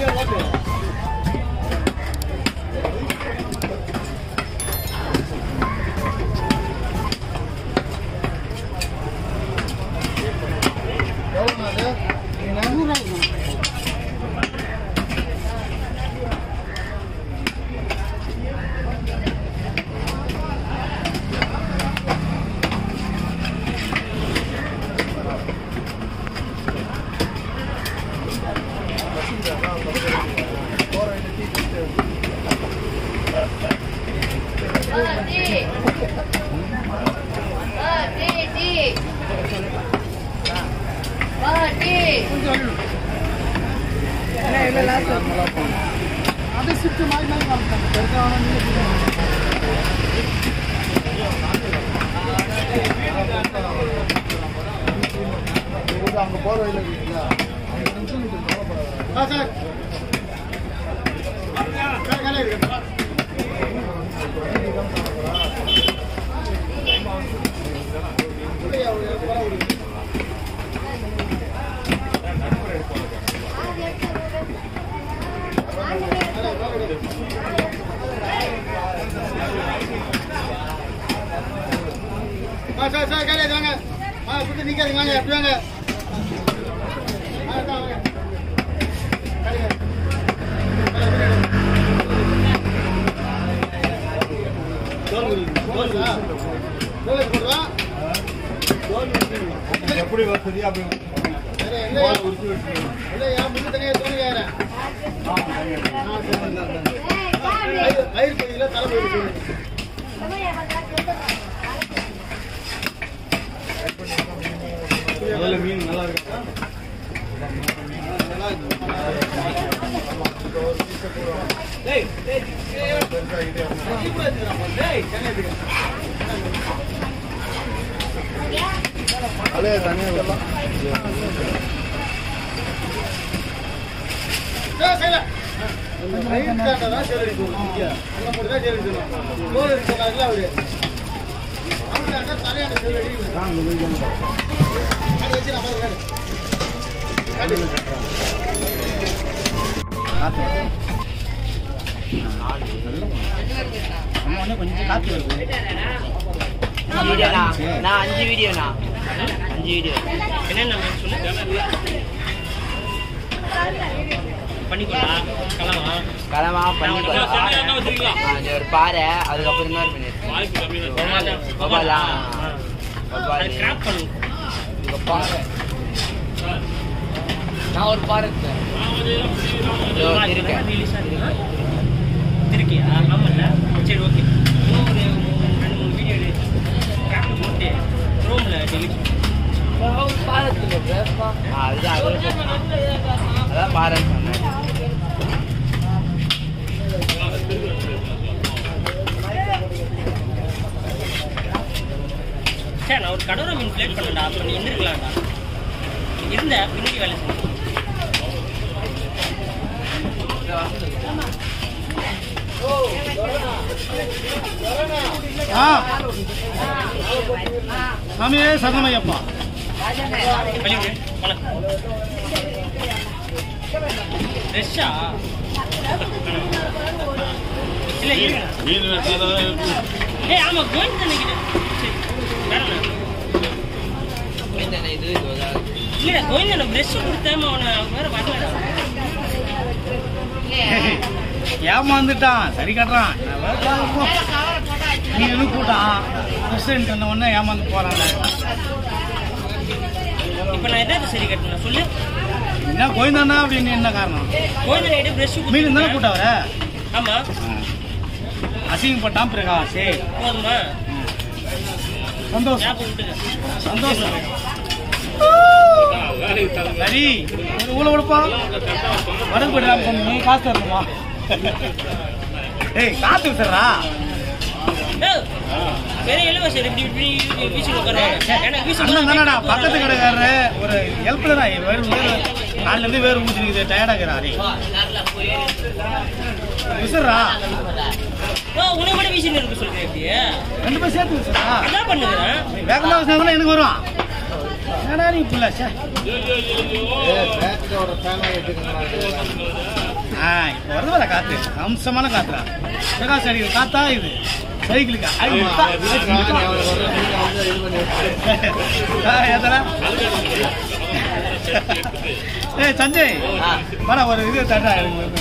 அது சிப்ட் மாதிரி மாதிரி காமிச்சாங்க பெருசாக அங்க போற வழியில இருக்குல்ல அஞ்சு நிமிஷம் நீங்க கவலைப்படாத. ஆ சார் சார் வேலை இருக்கு ஆ சார் சார் காலையா வாங்க ஆ குட்டி நிக்காதீங்க வாங்க எப்படி வாங்க ஆ, அதான் வாங்க. காலையா. போடுறா? போடுறா? போடுறா? எப்படி வசதி அப்படி சரி, இல்லையா? இல்லையா, முன்ன தனியா தோணி கேக்குறேன். வயிறு- வயிறு பகுதியில தலை பகுதி சொல்லு. முதல்ல மீன் நல்லா இருக்கு அலே தனியாக விடலாம் சரி, சரி. அந்த வயிறு தாண்டா தான் சரி அடிக்கணும். இங்க. அங்க மட்டும் தான் சரி அடிக்கணும். தோல் அடிக்கிறாருல அவரு. அவரு அந்த தலையாண்ட சரி அடிக்கணும். அதை வச்சு நான் பாருங்க. கொஞ்சம் காத்து வருது வீடியோண்ணா நான் அஞ்சு வீடியோண்ணா அஞ்சு வீடியோ என்னென்ன சொல்லு பண்ணிக்கலாம் கலவா கலமா பண்ணி நான் வந்து சென்னை என்ன வச்சிருக்கீங்களா? ஒரு பாறை அதுக்கப்புறம் இன்னொரு மீன் வாய்ப்பு கம்மி தான். பபாலா. ஆ. பபாலி. அது கிராப் பண்ணு இங்க பாறை நான் ஒரு பாறை இருக்கேன் இதோ இருக்கேன். ரிலீஸ் ஆகுது இருக்கியா ஆமாம்ல சரி ஓகே இன்னும் ஒரு மூணு- ரெண்டு மூணு வீடியோ கிராஃப்ட் போட்டு ரோமில் டெலிட் ஆ, அதுதான் அது அதான் பாறைன்னு சொன்னேன் சரி நான் ஒரு கடவுரை மீன் பிளேட் பண்ணேன்டா அப்போ நீ இருந்திருக்கலாம்டா இருந்த பின்னாடி வேலை செஞ்சு ஆ. சாமியே சரணமையப்பா வெளியே வணக்கம் ஃப்ரெஷ்ஷா இல்லை இருங்க மீன் வெட்டாதான் ஏய் ஆமா கோவிந்த் நினைக்கிறேன் சரி வேணாம் இந்த இது இது இல்லடா கோவிந்தன பிரஷ் கொடுத்தாம அவனை அவன் வேற வரலடா ஏமாந்துட்டான் சரி கட்டுறான் நீ என்ன கூட்டான் பிரசிடென்ட் வந்த உடனே ஏமாந்து போறாங்க இப்போ நான் எதாவது சரி கட்டணும் சொல்லு என்ன கோயந்தானா அப்படின்னு என்ன காரணம் கோவிந்தன் கிட்ட பிரஷ் மீன் தானே கூட்ட வர ஆமா அசிங்கப்பட்டான் பிரகாஷ் போதுமா சந்தோஷம் ஞாபகம் விட்டுக்க சந்தோஷம் சரி ஒரு ஊழ விடுப்பா வடக்கு போயிட்டு நீ காசு தரணுமா ஏய் காத்து விட்டுறா ஏய், பெரிய இளவரசர் இப்படி இப்படி வீசி உட்காருவாங்க எனக்கு வீசி அண்ணன் தானடா பக்கத்து கடைக்காரரு ஒரு ஹெல்ப் தானே வேறு வேறு நாலுல இருந்து வேறு ஊற்றிருக்குது டயர்டாகிறாரு விசுறா ஓ உன்னை விட வீசி இருக்கு சொல்றேன் இப்படி ரெண்டு பேரும் சேர்த்து விசுறா அதான் பண்ணுகிறேன் வேகமா விசுனா எனக்கு வரும் என்னடா நீ புள்ள சே பேட்டரியோட ஃபேனாக வச்சுக்கோங்களா ஆ இப்போ வருது வர காத்து அம்சமான காத்துடா பிரகாஷ் அடிக்கிற காத்தா இது சைக்கிளுக்கு ஐ, விட்டா. ஆ, ஏத்தடா. ஏய் சஞ்சய் வாடா ஒரு இது தட்டா எனக்கு